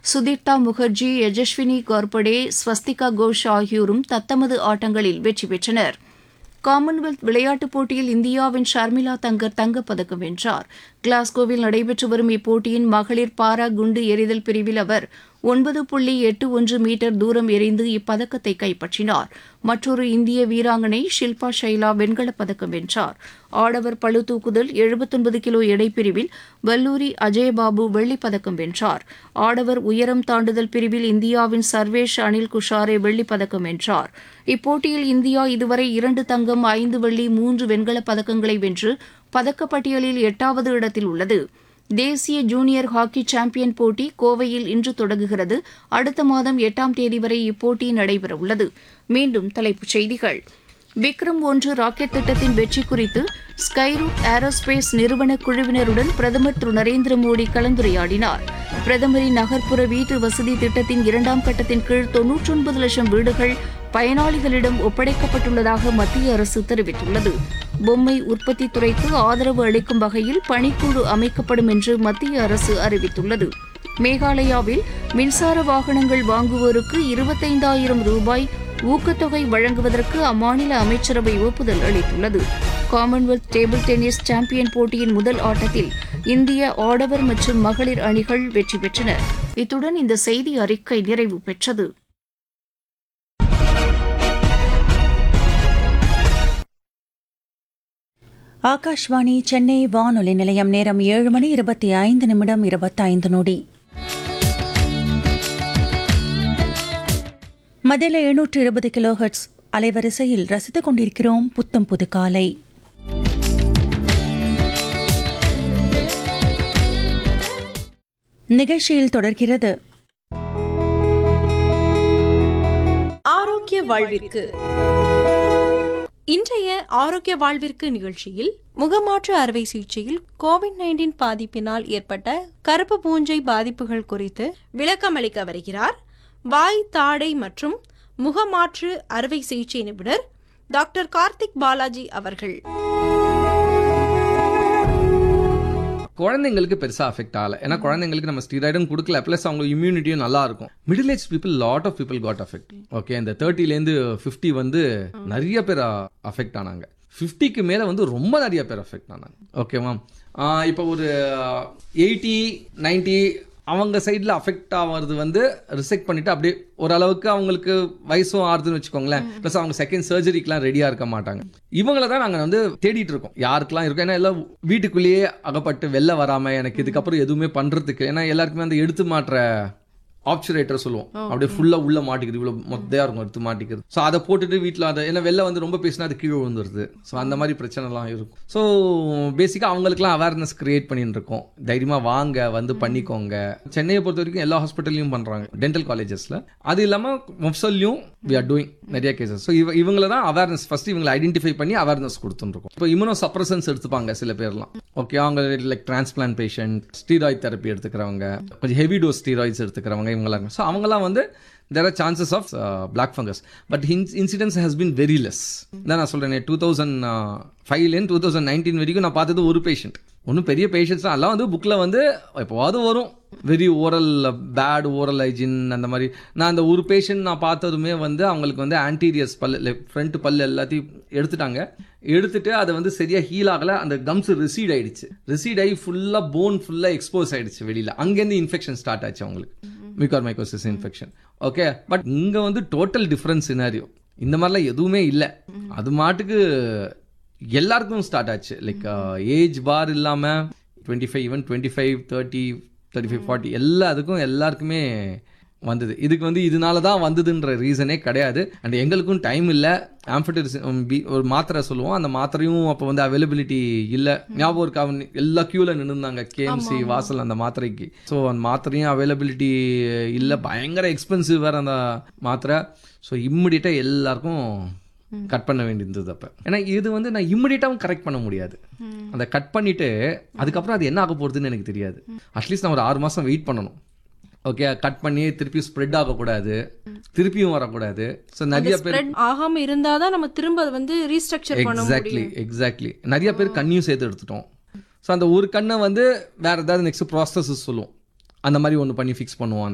சுதீப்தா முகர்ஜி யஜஸ்வினி கார்படே ஸ்வஸ்திகா கோஷ் ஆகியோரும் தத்தமது ஆட்டங்களில் வெற்றி பெற்றனர் காமன்வெல்த் விளையாட்டுப் போட்டியில் இந்தியாவின் ஷர்மிளா தங்கர் தங்கப்பதக்கம் வென்றார் கிளாஸ்கோவில் நடைபெற்று வரும் இப்போட்டியின் மகளிர் பாரா குண்டு எறிதல் பிரிவில் அவர் ஒன்பது புள்ளி எட்டு ஒன்று மீட்டர் தூரம் எறிந்து இப்பதக்கத்தை கைப்பற்றினார் மற்றொரு இந்திய வீராங்கனை ஷில்பா ஷைலா வெண்கலப் பதக்கம் வென்றார் ஆடவர் பளு தூக்குதல் எழுபத்தொன்பது கிலோ எடைப்பிரிவில் வல்லூரி அஜயபாபு வெள்ளிப் பதக்கம் வென்றார் ஆடவர் உயரம் தாண்டுதல் பிரிவில் இந்தியாவின் சர்வேஷ் அனில் குஷாரே வெள்ளிப் பதக்கம் வென்றார் இப்போட்டியில் இந்தியா இதுவரை இரண்டு தங்கம் ஐந்து வெள்ளி மூன்று வெண்கலப் பதக்கங்களை வென்று பதக்கப்பட்டியலில் எட்டாவது இடத்தில் உள்ளது தேசிய ஜூனியர் ஹாக்கி சாம்பியன் போட்டி கோவையில் இன்று தொடங்குகிறது அடுத்த மாதம் எட்டாம் தேதி வரை இப்போட்டி நடைபெறவுள்ளது மீண்டும் தலைப்புச் செய்திகள் விக்ரம் ஒன்று ராக்கெட் திட்டத்தின் வெற்றி குறித்து ஸ்கைரூட் ஏரோஸ்பேஸ் நிறுவன குழுவினருடன் பிரதமர் திரு நரேந்திர மோடி கலந்துரையாடினார் பிரதமரின் நகர்ப்புற வீட்டு வசதி திட்டத்தின் இரண்டாம் கட்டத்தின் கீழ் தொன்னூற்றொன்பது லட்சம் வீடுகள் பயனாளிகளிடம் ஒப்படைக்கப்பட்டுள்ளதாக மத்திய அரசு தெரிவித்துள்ளது பொம்மை உற்பத்தி துறைக்கு ஆதரவு அளிக்கும் வகையில் பணிக்குழு அமைக்கப்படும் என்று மத்திய அரசு அறிவித்துள்ளது மேகாலயாவில் மின்சார வாகனங்கள் வாங்குவோருக்கு இருபத்தைந்தாயிரம் ரூபாய் ஊக்கத்தொகை வழங்குவதற்கு அம்மாநில அமைச்சரவை ஒப்புதல் அளித்துள்ளது காமன்வெல்த் டேபிள் டென்னிஸ் சாம்பியன் போட்டியின் முதல் ஆட்டத்தில் இந்திய ஆடவர் மற்றும் மகளிர் அணிகள் வெற்றி பெற்றன இத்துடன் இந்த செய்தி அறிக்கை நிறைவு பெற்றது ஆகாஷ்வாணி சென்னை வானொலி நிலையம் நேரம் ஏழு மணி இருபத்தி ஐந்து நிமிடம் இருபத்தைந்து நொடி மதில எழுநூற்று இருபது கிலோஹெட்ஸ் அலைவரிசையில் ரசித்துக் கொண்டிருக்கிறோம் புத்தம் புது காலை நிகழ்ச்சியில் தொடர்கிறது ஆரோக்கிய வாழ்விற்கு இன்றைய ஆரோக்கிய வாழ்விற்கு நிகழ்ச்சியில் முகமாற்று அறுவை சிகிச்சையில் கோவிட் நைன்டீன் பாதிப்பினால் ஏற்பட்ட கருப்பு பூஞ்சை பாதிப்புகள் குறித்து விளக்கமளிக்க வருகிறார் வாய் தாடை மற்றும் முகமாற்று அறுவை சிகிச்சை நிபுணர் டாக்டர் கார்த்திக் பாலாஜி அவர்கள் குழந்தைங்களுக்கு பெருசாக அஃபெக்ட் ஆகல ஏன்னா குழந்தைங்களுக்கு நம்ம ஸ்டீராய்டும் கொடுக்கல ப்ளஸ் அவங்க இம்யூனிட்டியும் நல்லா இருக்கும் middle age people lot of people got affect okay இந்த தேர்ட்டிலேருந்து ஃபிஃப்டி வந்து நிறைய பேர் அஃபெக்ட் ஆனாங்க ஃபிஃப்டிக்கு மேலே வந்து ரொம்ப நிறைய பேர் அஃபெக்ட் ஆனாங்க ஓகேவா இப்போ ஒரு எயிட்டி நைன்ட்டி அவங்க சைடில் அஃபெக்ட் ஆகிறது வந்து ரிசெக்ட் பண்ணிட்டு அப்படியே ஓரளவுக்கு அவங்களுக்கு வயசும் ஆறுதுன்னு வச்சுக்கோங்களேன் ப்ளஸ் அவங்க செகண்ட் சர்ஜரிக்கெலாம் ரெடியாக இருக்க மாட்டாங்க இவங்கள தான் நாங்கள் வந்து தேடிட்டு இருக்கோம் யாருக்கெல்லாம் இருக்கும் ஏன்னா எல்லாம் வீட்டுக்குள்ளேயே அகப்பட்டு வெளில வராமல் எனக்கு இதுக்கப்புறம் எதுவுமே பண்ணுறதுக்கு ஏன்னா எல்லாருக்குமே அந்த எடுத்து மாற்ற ஆப்சுரேட்டர் சொல்லுவோம் அப்படியே ஃபுல்லாக உள்ள மாட்டிக்குது இவ்வளோ மொத்தையாக இருக்கும் எடுத்து மாட்டிக்கிறது ஸோ அதை போட்டுட்டு வீட்டில் அதை ஏன்னா வெளில வந்து ரொம்ப பேசினா அது கீழே விழுந்துருது ஸோ அந்த மாதிரி பிரச்சனைலாம் இருக்கும் ஸோ பேசிக்காக அவங்களுக்குலாம் அவேர்னஸ் கிரியேட் பண்ணிட்டு இருக்கோம் தைரியமாக வாங்க வந்து பண்ணிக்கோங்க சென்னையை பொறுத்த வரைக்கும் எல்லா ஹாஸ்பிட்டல்லையும் பண்ணுறாங்க டென்டல் காலேஜஸில் அது இல்லாமல் மொஃப்சல்லையும் வி ஆர் டூயிங் நிறைய கேசஸ் ஸோ இவ இவங்கள தான் அவேர்னஸ் ஃபர்ஸ்ட் இவங்களை ஐடென்டிஃபை பண்ணி அவேர்னஸ் கொடுத்துருக்கோம் இப்போ இம்யூனோ சப்ரசன்ஸ் எடுத்துப்பாங்க சில பேர்லாம் ஓகே அவங்க like transplant patient steroid therapy எடுத்துக்கிறவங்க கொஞ்சம் ஹெவி டோஸ் ஸ்டீராய்ட்ஸ் எடுத்துக்கிறவங்க இவங்களாம் இருக்கும் ஸோ அவங்களாம் வந்து there are chances of black fungus but incidents has been very less தான் நான் சொல்கிறேன் டூ தௌசண்ட் ஃபைவ்லேருந்து டூ தௌசண்ட் நைன்டீன் வரைக்கும் நான் பார்த்தது ஒரு பேஷண்ட் ஒன்றும் பெரிய பேஷண்ட்ஸ் எல்லாம் வந்து புக்கில் வந்து எப்போவாவது வரும் very oral bad oral hygiene அந்த மாதிரி நான் அந்த ஒரு பேஷண்ட் நான் பார்த்ததுமே வந்து அவங்களுக்கு வந்து ஆன்டீரியர்ஸ் பல் ஃப்ரண்ட் பல் எல்லாத்தையும் எடுத்துட்டாங்க எடுத்துட்டு அதை வந்து சரியாக ஹீல் ஆகலை அந்த கம்ஸ் ரிசீட் ஆயிடுச்சு ரிசீட் ஆகி ஃபுல்லாக போன் ஃபுல்லாக எக்ஸ்போஸ் ஆயிடுச்சு வெளியில் அங்கேருந்து இன்ஃபெக்ஷன் ஸ்டார்ட் ஆச்சு அவங்களுக்கு mucormycosis infection okay but இங்கே வந்து டோட்டல் டிஃப்ரென்ஸ் சினாரியோ இந்த மாதிரிலாம் எதுவுமே இல்லை அது மாட்டுக்கு எல்லாருக்கும் ஸ்டார்ட் ஆச்சு லைக் ஏஜ் பார் இல்லாமல் twenty five even twenty five thirty thirty five forty எல்லாத்துக்கும் எல்லாருக்குமே வந்தது இதுக்கு வந்து இதனால தான் வந்ததுன்ற ரீசனே கிடையாது அண்ட் எங்களுக்கும் டைம் இல்லை ஆம்ஃபட்டர் பி ஒரு மாத்திரை சொல்லுவோம் அந்த மாத்திரையும் அப்போ வந்து அவைலபிலிட்டி இல்லை ஞாபகம் இருக்கா அவன் எல்லா க்யூவில் நின்றுந்தாங்க கேஎம்சி வாசல் அந்த மாத்திரைக்கு ஸோ அந்த மாத்திரையும் அவைலபிலிட்டி இல்லை பயங்கர எக்ஸ்பென்சிவ் வேறு அந்த மாத்திரை ஸோ இம்மிடியட்டாக எல்லாருக்கும் கட் பண்ண வேண்டியிருந்தது அப்போ ஏன்னா இது வந்து நான் இம்மிடியட்டாகவும் கரெக்ட் பண்ண முடியாது அந்த கட் பண்ணிட்டு அதுக்கப்புறம் அது என்ன ஆக போகுதுன்னு எனக்கு தெரியாது அட்லீஸ்ட் நான் ஒரு ஆறு மாதம் வெயிட் பண்ணணும் ஓகே கட் பண்ணி திருப்பி ஸ்ப்ரெட் ஆகக்கூடாது திருப்பியும் வரக்கூடாது ஸோ நிறைய பேர் ஸ்ப்ரெட் ஆகாம இருந்தாதான் நம்ம திரும்ப அதை வந்து ரீஸ்ட்ரக்சர் பண்ண எக்ஸாக்ட்லி முடியும் எக்ஸாக்ட்லி நிறைய பேர் கண்ணையும் சேர்த்து எடுத்துட்டோம் ஸோ அந்த ஒரு கண்ணை வந்து வேற ஏதாவது நெக்ஸ்ட் ப்ராசஸ் சொல்லுவோம் அந்த மாதிரி ஒன்று பண்ணி ஃபிக்ஸ் பண்ணுவோம்